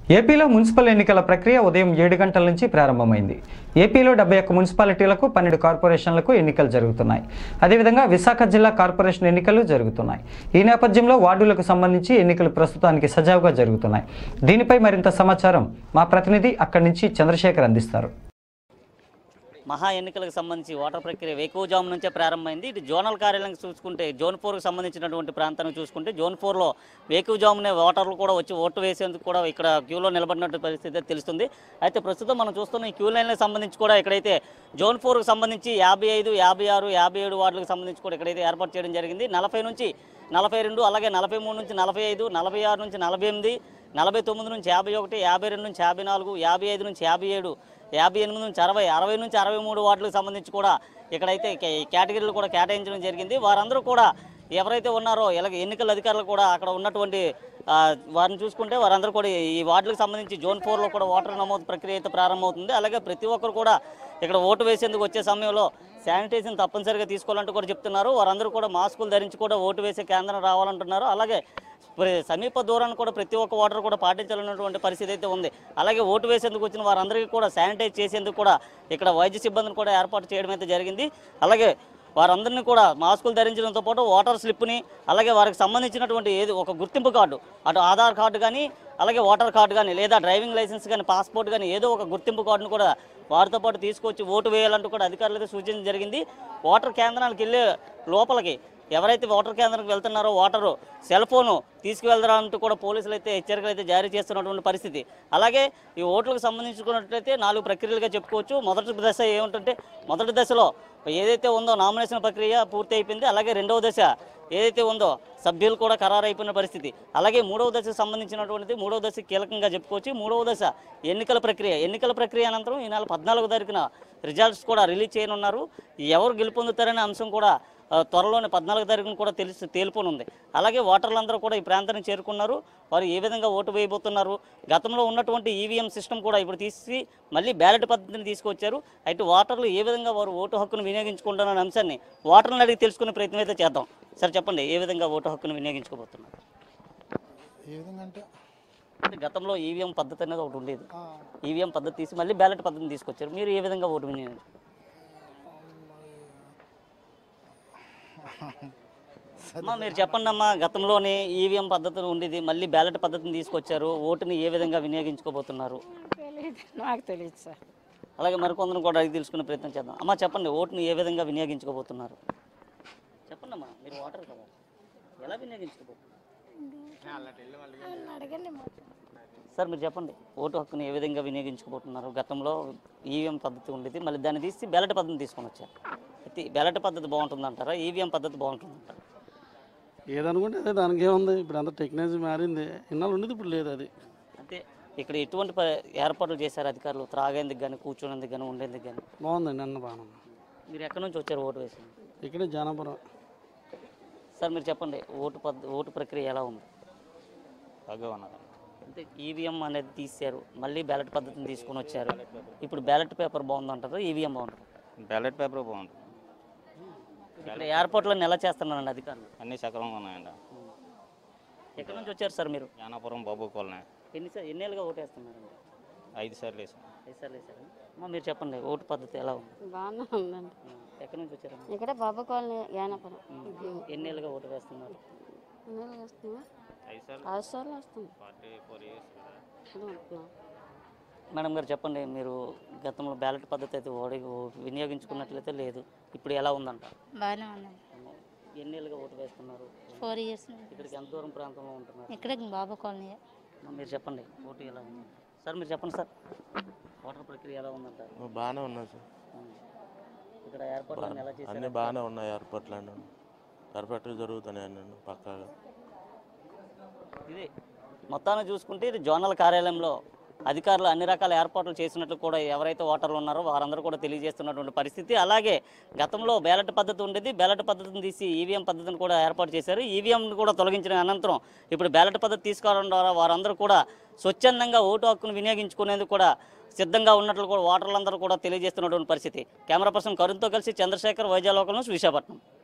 ఏపీలో మున్సిపల్ ఎన్నికల ప్రక్రియ ఉదయం ఏడు గంటల నుంచి ప్రారంభమైంది ఏపీలో డెబ్బై ఒక్క మున్సిపాలిటీలకు పన్నెండు కార్పొరేషన్లకు ఎన్నికలు జరుగుతున్నాయి అదేవిధంగా విశాఖ జిల్లా కార్పొరేషన్ ఎన్నికలు జరుగుతున్నాయి ఈ నేపథ్యంలో వార్డులకు సంబంధించి ఎన్నికలు ప్రస్తుతానికి సజావుగా జరుగుతున్నాయి దీనిపై మరింత సమాచారం మా ప్రతినిధి అక్కడి నుంచి చంద్రశేఖర్ అందిస్తారు మహా ఎన్నికలకు సంబంధించి ఓటర్ ప్రక్రియ వేకువజాము నుంచే ప్రారంభమైంది ఇటు జోనల్ కార్యాలయం చూసుకుంటే జోన్ ఫోర్కి సంబంధించినటువంటి ప్రాంతాన్ని చూసుకుంటే జోన్ ఫోర్లో వేకువజామునే ఓటర్లు కూడా వచ్చి ఓటు వేసేందుకు కూడా ఇక్కడ క్యూలో నిలబడినట్టు పరిస్థితి తెలుస్తుంది అయితే ప్రస్తుతం మనం చూస్తున్న ఈ క్యూ లైన్లకు సంబంధించి కూడా ఇక్కడైతే జోన్ ఫోర్కి సంబంధించి యాభై ఐదు యాభై ఆరు యాభై ఏడు వార్డులకు సంబంధించి కూడా ఇక్కడైతే ఏర్పాటు చేయడం జరిగింది నలభై నుంచి నలభై రెండు అలాగే నలభై మూడు నుంచి నలభై ఐదు నలభై ఆరు నుంచి నలభై ఎనిమిది నలభై తొమ్మిది నుంచి యాభై ఒకటి యాభై రెండు నుంచి యాభై నాలుగు యాభై ఐదు నుంచి యాభై ఏడు యాభై ఎనిమిది నుంచి అరవై అరవై నుంచి అరవై మూడు వార్డులకు సంబంధించి కూడా ఇక్కడైతే కే- కేటగిరీలు కూడా కేటాయించడం జరిగింది వారందరూ కూడా ఎవరైతే ఉన్నారో ఇలాగ ఎన్నికల అధికారులు కూడా అక్కడ ఉన్నటువంటి ఆ, వారిని చూసుకుంటే వారందరూ కూడా ఈ వార్డులకు సంబంధించి జోన్ ఫోర్లో కూడా ఓటర్ నమోదు ప్రక్రియ అయితే ప్రారంభమవుతుంది అలాగే ప్రతి ఒక్కరు కూడా ఇక్కడ ఓటు వేసేందుకు వచ్చే సమయంలో శానిటైజేషన్ తప్పనిసరిగా తీసుకోవాలంటూ కూడా చెప్తున్నారు వారందరూ కూడా మాస్కులు ధరించి కూడా ఓటు వేసే కేంద్రం రావాలంటున్నారు అలాగే మరి సమీప దూరాన్ని కూడా ప్రతి ఒక్క ఓటర్ కూడా పాటించాలన్నటువంటి పరిస్థితి అయితే ఉంది అలాగే ఓటు వేసేందుకు వచ్చిన వారందరికీ కూడా శానిటైజ్ చేసేందుకు కూడా ఇక్కడ వైద్య సిబ్బందిని కూడా ఏర్పాటు చేయడం అయితే జరిగింది అలాగే వారందరినీ కూడా మాస్కులు ధరించడంతో పాటు ఓటర్ స్లిప్ని అలాగే వారికి సంబంధించినటువంటి ఏది ఒక గుర్తింపు కార్డు అటు ఆధార్ కార్డు కానీ అలాగే ఓటర్ కార్డు కానీ లేదా డ్రైవింగ్ లైసెన్స్ కానీ పాస్పోర్ట్ కానీ ఏదో ఒక గుర్తింపు కార్డును కూడా వారితో పాటు తీసుకొచ్చి ఓటు వేయాలంటూ కూడా అధికారులు అయితే సూచించడం జరిగింది ఓటర్ కేంద్రానికి వెళ్ళే లోపలికి ఎవరైతే ఓటర్ కేంద్రానికి వెళ్తున్నారో ఓటరు సెల్ ఫోను తీసుకువెళ్తారంటూ కూడా పోలీసులు అయితే హెచ్చరికలు అయితే జారీ చేస్తున్నటువంటి పరిస్థితి అలాగే ఈ ఓట్లకు సంబంధించుకున్నట్లయితే నాలుగు ప్రక్రియలుగా చెప్పుకోవచ్చు మొదటి దశ ఏమిటంటే మొదటి దశలో ఏదైతే ఉందో నామినేషన్ ప్రక్రియ పూర్తి అయిపోయింది అలాగే రెండవ దశ ఏదైతే ఉందో సభ్యులు కూడా ఖరారు అయిపోయిన పరిస్థితి అలాగే మూడవ దశకు సంబంధించినటువంటిది మూడవ దశ కీలకంగా చెప్పుకోవచ్చు మూడవ దశ ఎన్నికల ప్రక్రియ ఎన్నికల ప్రక్రియ అనంతరం ఈ నెల పద్నాలుగో తారీఖున రిజల్ట్స్ కూడా రిలీజ్ చేయనున్నారు ఎవరు గెలుపొందుతారనే అంశం కూడా ఆ, త్వరలోనే పద్నాలుగు తారీఖున కూడా తెలిసి తేలిపోనుంది అలాగే ఓటర్లందరూ కూడా ఈ ప్రాంతానికి చేరుకున్నారు వారు ఏ విధంగా ఓటు వేయబోతున్నారు గతంలో ఉన్నటువంటి ఈవీఎం సిస్టమ్ కూడా ఇప్పుడు తీసి మళ్ళీ బ్యాలెట్ పద్ధతిని తీసుకొచ్చారు అయితే ఓటర్లు ఏ విధంగా వారు ఓటు హక్కును వినియోగించుకుంటున్న అంశాన్ని ఓటర్లను అడిగి తెలుసుకునే ప్రయత్నం అయితే చేద్దాం సరే చెప్పండి ఏ విధంగా ఓటు హక్కును వినియోగించుకోబోతున్నారు ఏ విధంగా అంటే అంటే గతంలో ఈవీఎం పద్ధతి అనేది ఒకటి ఉండేది ఆ, ఈవీఎం పద్ధతి తీసి మళ్ళీ బ్యాలెట్ పద్ధతిని తీసుకొచ్చారు మీరు ఏ విధంగా ఓటు వినియోగించారు అమ్మా మీరు చెప్పండి అమ్మా గతంలోనే ఈవీఎం పద్ధతి ఉండేది మళ్ళీ బ్యాలెట్ పద్ధతిని తీసుకొచ్చారు ఓటుని ఏ విధంగా వినియోగించుకోబోతున్నారు తెలియదు నాకు తెలియదు సార్ అలాగే మరికొందరు కూడా అడిగి తెలుసుకునే ప్రయత్నం చేద్దాం అమ్మా చెప్పండి ఓటుని ఏ విధంగా వినియోగించుకోబోతున్నారు చెప్పండి అమ్మా మీరు ఓటర్ కదా ఎలా వినియోగించుకోబోతున్నారు అడగండి సార్ మీరు చెప్పండి ఓటు హక్కుని ఏ విధంగా వినియోగించుకోబోతున్నారు గతంలో ఈవీఎం పద్ధతి ఉండేది మళ్ళీ దాన్ని తీసి బ్యాలెట్ పద్ధతిని తీసుకొని వచ్చారు అయితే బ్యాలెట్ పద్ధతి బాగుంటుందంటారా ఈవీఎం పద్ధతి బాగుంటుందంటారా ఏదనుకుంటే అదే దానికి ఏముంది ఇప్పుడు అంత టెక్నాలజీ మారింది ఇన్నాళ్ళు ఉండేది ఇప్పుడు లేదు అది అంటే ఇక్కడ ఎటువంటి ప- ఏర్పాట్లు చేశారు అధికారులు త్రాగేందుకు కానీ కూర్చునేందుకు కానీ ఉండేందుకు కానీ బాగుందండి అన్న బాగా మీరు ఎక్కడి నుంచి వచ్చారు ఓటు వేసి ఇక్కడే జానాపురం సార్ మీరు చెప్పండి ఓటు పద్ధ ఓటు ప్రక్రియ ఎలా ఉంది అంటే ఈవీఎం అనేది తీశారు మళ్ళీ బ్యాలెట్ పద్ధతిని తీసుకొని వచ్చారు ఇప్పుడు బ్యాలెట్ పేపర్ బాగుందంటారా ఈవీఎం బాగుంటుంది బ్యాలెట్ పేపర్ బాగుంటుంది ఇక్కడ ఎయిర్పోర్ట్లను ఎలా చేస్తున్నారండి అధికారులు అన్నీ సక్రమంగా ఉన్నాయండి ఎక్కడి నుంచి వచ్చారు సార్ మీరు యానాపురం బాబు కాలనీ ఎన్ని సార్ ఎన్నేళ్ళుగా ఓటు వేస్తున్నారండి ఐదు సార్లు వేసాం ఐదుసార్లు వేసారా అమ్మా మీరు చెప్పండి ఓటు పద్ధతి ఎలా ఉంది బాగానే ఉందండి ఎక్కడి నుంచి వచ్చారమ్మా ఇక్కడ బాబు కాలనీ యానపురం ఎన్నేళ్ళుగా ఓటు వేస్తున్నారు ఎన్నేళ్ళు వస్తున్నా ఐదు సార్లు ఐదు సార్లు వస్తుంది ఫార్టీ ఫోర్ ఇయర్స్ ఇప్పుడు ఉంటున్నాం. మేడం గారు చెప్పండి మీరు గతంలో బ్యాలెట్ పద్ధతి అయితే ఓడి వినియోగించుకున్నట్లయితే లేదు ఇప్పుడు ఎలా ఉందంట బాగానే ఉన్నాం ఎన్నేళ్ళుగా ఓటు వేస్తున్నారు ఫోర్ ఇయర్స్ ఇక్కడికి ఎంత దూరం ప్రాంతంలో ఉంటున్నారు ఇక్కడ బాబా కాలనీ అమ్మా, మీరు చెప్పండి ఓటు ఎలా ఉంది సార్ మీరు చెప్పండి సార్ ఓటర్ ప్రక్రియ ఎలా ఉందంట బాగానే ఉన్నాయి సార్ ఉం. ఇక్కడ ఏర్పాట్లను ఎలా చేశారు అన్నీ బాగానే ఉన్నాయి ఏర్పాట్లు అన్నీ పర్ఫెక్ట్గా జరుగుతున్నాయి అన్నీ పక్కాగా ఇది మొత్తాన్ని చూసుకుంటే ఇది జోనల్ కార్యాలయంలో అధికారులు అన్ని రకాల ఏర్పాట్లు చేసినట్లు కూడా ఎవరైతే ఓటర్లు ఉన్నారో వారందరూ కూడా తెలియజేస్తున్నటువంటి పరిస్థితి అలాగే గతంలో బ్యాలెట్ పద్ధతి ఉండేది బ్యాలెట్ పద్ధతిని తీసి ఈవీఎం పద్ధతిని కూడా ఏర్పాటు చేశారు ఈవీఎం కూడా తొలగించిన అనంతరం ఇప్పుడు బ్యాలెట్ పద్ధతి తీసుకోవడం ద్వారా వారందరూ కూడా స్వచ్ఛందంగా ఓటు హక్కును వినియోగించుకునేందుకు కూడా సిద్ధంగా ఉన్నట్లు కూడా ఓటర్లందరూ కూడా తెలియజేస్తున్నటువంటి పరిస్థితి కెమెరా పర్సన్ కరుణ్తో కలిసి చంద్రశేఖర్ వైజాగ్ లోకల్ నుంచి విశాఖపట్నం